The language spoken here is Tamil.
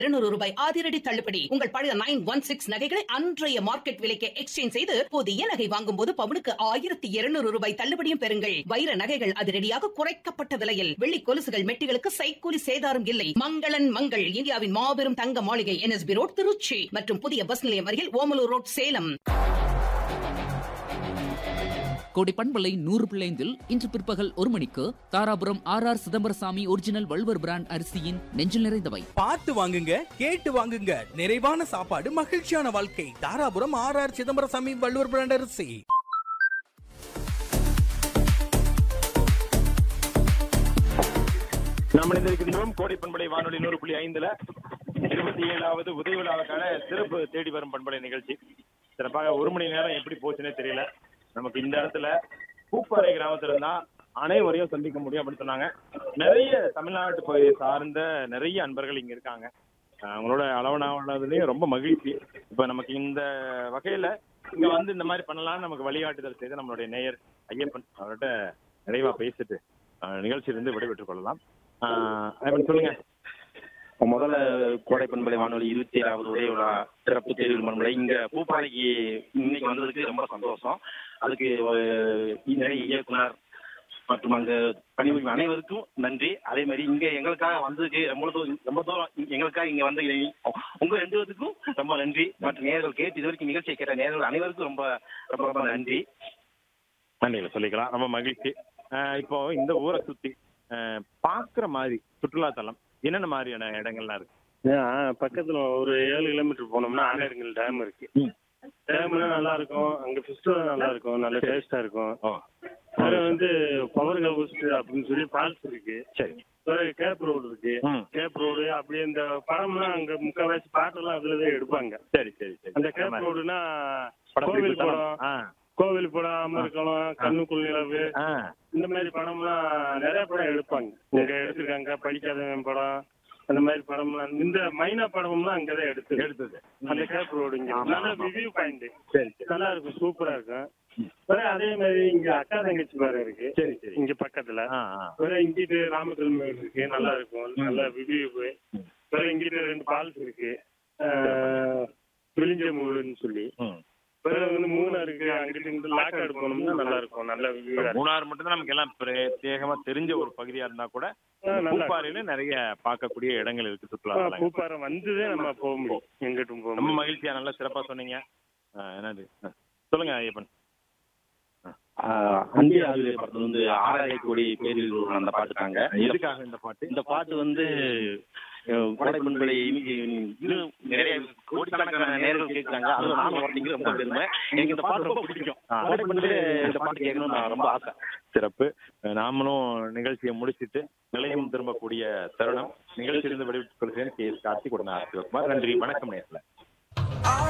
இருநூறு ரூபாய் அதிரடி தள்ளுபடி உங்கள் பழைய நைன் ஒன் சிக்ஸ் நகைகளை அன்றைய மார்க்கெட் விலைக்கு எக்ஸ்சேஞ்ச் செய்து புதிய நகை வாங்கும் போது பவுனுக்கு ஆயிரத்தி இருநூறு ரூபாய் தள்ளுபடியும் பெறுங்கள் வைர நகைகள் அதிரடியாக குறைக்கப்பட்ட விலையில் வெள்ளி கொலுசுகள் மெட்டிகளுக்கு சைக்கூலி சேதாரம் இல்லை மங்களன் மங்கள் இந்தியாவின் மாபெரும் தங்க மாளிகை என்எஸ்பி ரோட் திருச்சி மற்றும் புதிய பஸ் நிலையம் அருகில் ஓமலூர் ரோட் சேலம் கோடி பண்பலை நூறு பிள்ளைந்தில் இன்று பிற்பகல் ஒரு மணிக்கு Dharapuram R R Chidambarasamy original Valluvar brand அரிசியின் நெஞ்சில் நிறைந்தவை பார்த்து வாங்குங்க கேட்டு வாங்குங்க நிறைவான சாப்பாடு மகிழ்ச்சியான வாழ்க்கை Dharapuram R R Chidambarasamy Valluvar brand அரிசி நாம் இணைந்திருக்கின்றோம் கோடை பண்பலை வானொலி நூறு புள்ளி ஐந்துல இருபத்தி ஏழாவது உதவி விழாவுக்கான சிறப்பு தேடி வரும் பண்பலை நிகழ்ச்சி சிறப்பாக ஒரு மணி நேரம் எப்படி போச்சுன்னே தெரியல நமக்கு இந்த இடத்துல பூப்பாறை கிராமத்துல இருந்தா அனைவரையும் சந்திக்க முடியும் அப்படின்னு சொன்னாங்க நிறைய தமிழ்நாட்டு பகுதியை சார்ந்த நிறைய அன்பர்கள் இங்க இருக்காங்க அஹ் அவங்களோட அளவனாவதுலயும் ரொம்ப மகிழ்ச்சி இப்ப நமக்கு இந்த வகையில இங்க வந்து இந்த மாதிரி பண்ணலாம்னு நமக்கு வழிகாட்டுதல் செய்த நம்மளுடைய நேயர் ஐயப்பன் அவர்கிட்ட நிறைவா பேசிட்டு அஹ் நிகழ்ச்சியிலிருந்து விடைபெற்றுக் கொள்ளலாம் ஆஹ் ஐயப்பன் சொல்லுங்க முதல்ல கோடை பண்பலை வானொலி இருபத்தி ஏழாவது உதய விழா சிறப்பு தேர்வு பண்பலை இங்க பூப்பாறைக்கு இன்னைக்கு வந்ததுக்கு ரொம்ப சந்தோஷம் அதுக்கு அஹ், நிறைய இயக்குனர் மற்றும் அங்க பணிபுரியும் அனைவருக்கும் நன்றி அதே மாதிரி இங்க எங்களுக்காக வந்ததுக்கு ரொம்ப தூரம் ரொம்ப தூரம் எங்களுக்காக இங்க வந்து உங்க ரெண்டு பேருக்கும் ரொம்ப நன்றி மற்றும் நேர்கள் கேட்டு இது வரைக்கும் நிகழ்ச்சியை கேட்ட நேர்கள் அனைவருக்கும் ரொம்ப ரொம்ப ரொம்ப நன்றி நன்றிகளை சொல்லிக்கலாம் ரொம்ப மகிழ்ச்சி ஆஹ் இப்போ இந்த ஊரை சுத்தி ஆஹ் பாக்குற மாதிரி சுற்றுலா தலம் என்னென்ன மாதிரியான இடங்கள்லாம் இருக்கு ஏன் பக்கத்துல ஒரு ஏழு கிலோமீட்டர் போனோம்னா ஆனேருங்கல் டேம் இருக்கு ம். டேம்னா நல்லா இருக்கும் அங்க ஃபெஸ்டிவல் நல்லா இருக்கும் நல்ல டேஸ்டா இருக்கும் ஓ வேற வந்து பவர் ஹவுஸ் அப்படின்னு சொல்லி ஃபால்ஸ் இருக்கு சரி வேற கேப் ரோடு இருக்கு ம் கேப் ரோடு அப்படியே இந்த படம்லாம் அங்க முக்கால்வாசி பாட்டெல்லாம் அதுலதான் எடுப்பாங்க சரி சரி சரி அந்த கேப் ரோடுனா படப்பிடிப்பு கோவில் தலம். படம் ஆ கோவில் படம் அமர்கலம் கண்ணுக்குள் நிலவு ஆ இந்த மாதிரி படம்லாம் நிறைய படம் எடுப்பாங்க இங்க எடுத்திருக்காங்க படிக்காதவன் படம் அந்த மாதிரி படம்லாம் இந்த மைனா படம்லாம் அங்கதான் எடுத்து எடுத்தது அந்த கேப் ரோடு இங்க ஆமா, நல்ல ஆமா. ரிவ்யூ பாயிண்ட் சரி சரி நல்லா இருக்கும் சூப்பரா இருக்கும் வேற அதே மாதிரி இங்க அக்கா தங்கச்சி பாரு இருக்கு சரி சரி இங்க பக்கத்துல ஆ ஆ வேற இங்கிட்டு ராமக்கல் மேடு இருக்கு நல்லா இருக்கும் நல்ல ரிவ்யூ வேற இங்கிட்டு ரெண்டு ஃபால்ஸ் இருக்கு ஆஹ், விழிஞ்சமூடுன்னு சொல்லி ம் வேற வந்து மூணார் இருக்கு அங்கிட்டு இங்கிட்டு லாக்காடு போனோம்னா நல்லா இருக்கும் நல்ல வியூ மூணாறு மட்டும் தான் நமக்கு எல்லாம் பிரத்யேகமா தெரிஞ்ச ஒரு பகுதியா இருந்தா கூட நல்லா பூப்பாறையில நிறைய பார்க்கக்கூடிய இடங்கள் இருக்கு சுற்றுலா தலங்கள் பூப்பாறை வந்ததே நம்ம போக முடியும் எங்கிட்டும் போக ரொம்ப முடியும் மகிழ்ச்சியா நல்லா சிறப்பா சொன்னீங்க ஆ, என்னது ஆ, சொல்லுங்க ஐயப்பன் ஆஹ், அன்பே ஆளுடைய படத்துல வந்து ஆறாயிர கோடி பேரில் அந்த பாட்டுக்காங்க எதுக்காக இந்த பாட்டு இந்த பாட்டு வந்து அஹ், கோடை பண்பலை இன்னும் நிறைய கோடிக்கணக்கான நேர்கள் கேட்கறாங்க அதுல நானும் வரீங்க ரொம்ப பெருமை எனக்கு இந்த பாட்டு ரொம்ப பிடிக்கும் கோடை பண்பலை இந்த பாட்டு கேட்கணும்னு நான் ரொம்ப ஆசை சிறப்பு நாமளும் நிகழ்ச்சியை முடிச்சிட்டு நிலையம் திரும்பக்கூடிய தருணம் நிகழ்ச்சியிலிருந்து விடைபெற்றுக் கொள்கிறேன் கே எஸ் கார்த்திக் உடனே சிவகுமார் நன்றி வணக்கம் நேரில்